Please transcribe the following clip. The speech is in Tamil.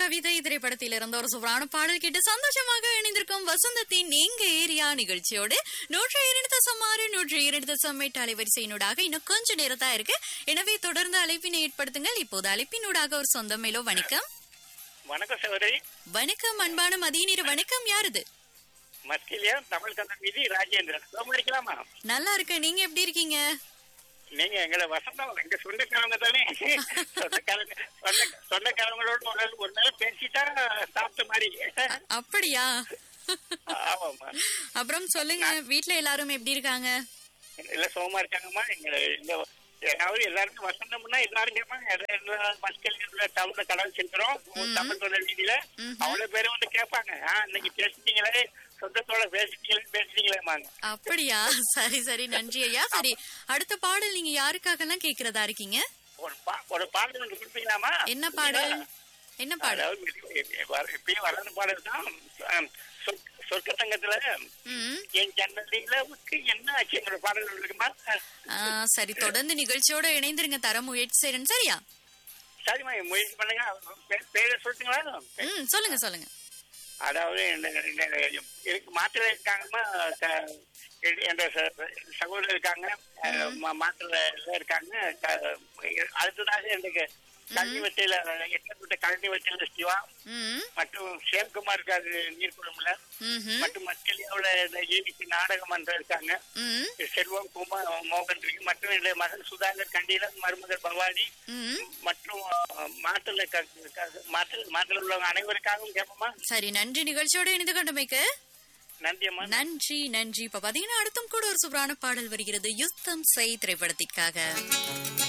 கவிதை திரைப்படத்தில் இருந்த ஒரு சூப்பரான பாடல் கேட்டு சந்தோஷமாக இணைந்திருக்கும் வசந்தத்தின் எங்க ஏரியா நிகழ்ச்சியோடு நூற்றி இரண்டு தசம் ஆறு நூற்றி இரண்டு தசம் எட்டு அலைவரிசையினூடாக இன்னும் கொஞ்ச நேரம் தான் இருக்கு எனவே தொடர்ந்து அழைப்பினை ஏற்படுத்துங்கள் இப்போது அழைப்பினூடாக ஒரு சொந்தம் மேலோ வணக்கம் வணக்கம் சகோதரி வணக்கம் அன்பான மதிய வணக்கம் யாருது மஸ்கிலியா தமிழ் கந்தன் விதி ராஜேந்திரன் சோமா இருக்கலாமா நல்லா இருக்கு நீங்க எப்படி இருக்கீங்க நீங்க எங்களை வசந்தம் எங்க சொந்தக்காரங்க தானே சொந்தக்காரங்க சொந்த- சொந்தக்காரங்களோட ஒரு நாள் ஒரு நாள் பேசிட்டா சாப்பிட்ட மாதிரி அப்படியா ஆமாம்மா அப்புறம் சொல்லுங்க வீட்ல எல்லாரும் எப்படி இருக்காங்க எல்லாம் சோமா இருக்காங்கம்மா எங்க இந்த அதாவது எல்லாருக்கும் வசந்தம்னா எல்லாரும் கேட்பாங்க மஸ்கல் டவுன்ல கடல் செஞ்சிரும் தமிழ் தொழில் வீதியில அவ்வளவு பேரும் வந்து கேட்பாங்க ஆ இன்னைக்கு பேசிட்டீங்களே சொந்தத்தோட பேசிட்டீங்களே பேசிட்டீங்களேமாங்க அப்படியா சரி சரி நன்றி ஐயா சரி அடுத்த பாடல் நீங்க யாருக்காகலாம் கேக்குறதா இருக்கீங்க ஒரு பா- ஒரு பாடல் எனக்கு கொடுப்பீங்களாமா என்ன பாடல் என்ன பாடல் அதாவது மெது- வர- இப்பயும் வளர்ந்த பாடல் தான் ஆம், சொர்க்க- சொர்க்க தங்கத்துல ம் என் ஜன்னலிலவுக்கு என்ன ஆச்சு எங்களோட பாடல் இருக்குமா ஆ, சரி தொடர்ந்து நிகழ்ச்சியோட இணைந்திருங்க தர முயற்சி செய்யறேன் சரியா சரிம்மா முயற்சி பண்ணுங்க பே- பேரை சொல்லிட்டுங்களா ம் சொல்லுங்க சொல்லுங்க அதாவது இந்த- இந்த- எனக்கு மாத்திரை இருக்காங்கம்மா க- என்ற ச- சகோதரர் இருக்காங்க அஹ், மா- மாத்திரை இருக்காங்க க- அடுத்ததாக எனக்கு கல்வி வச்சையில எட்டப்பட்ட கல்வி வச்சையில சிவா ம் மற்றும் சிவகுமார் இருக்காரு நீர்குளம்ல ம்ஹும். மற்றும் மஸ்கலியாவோட இந்த ஏபிசி நாடக மன்றம் இருக்காங்க ம் செல்வம் குமார் மோகன் இருக்கு மற்றும் என்னுடைய மகன் சுதாகர் கண்டியில மருமகர் பவானி ம் மற்றும் அஹ், மாத்துல க- க- மாத்துல மாத்துல உள்ளவங்க அனைவருக்காகவும் கேட்போமா சரி நன்றி நிகழ்ச்சியோட இணைந்து கொண்டமைக்கு நன்றி அம்மா நன்றி நன்றி இப்ப பாத்தீங்கன்னா அடுத்தும் கூட ஒரு சூப்பரான பாடல் வருகிறது யுத்தம் செய் திரைப்படத்திற்காக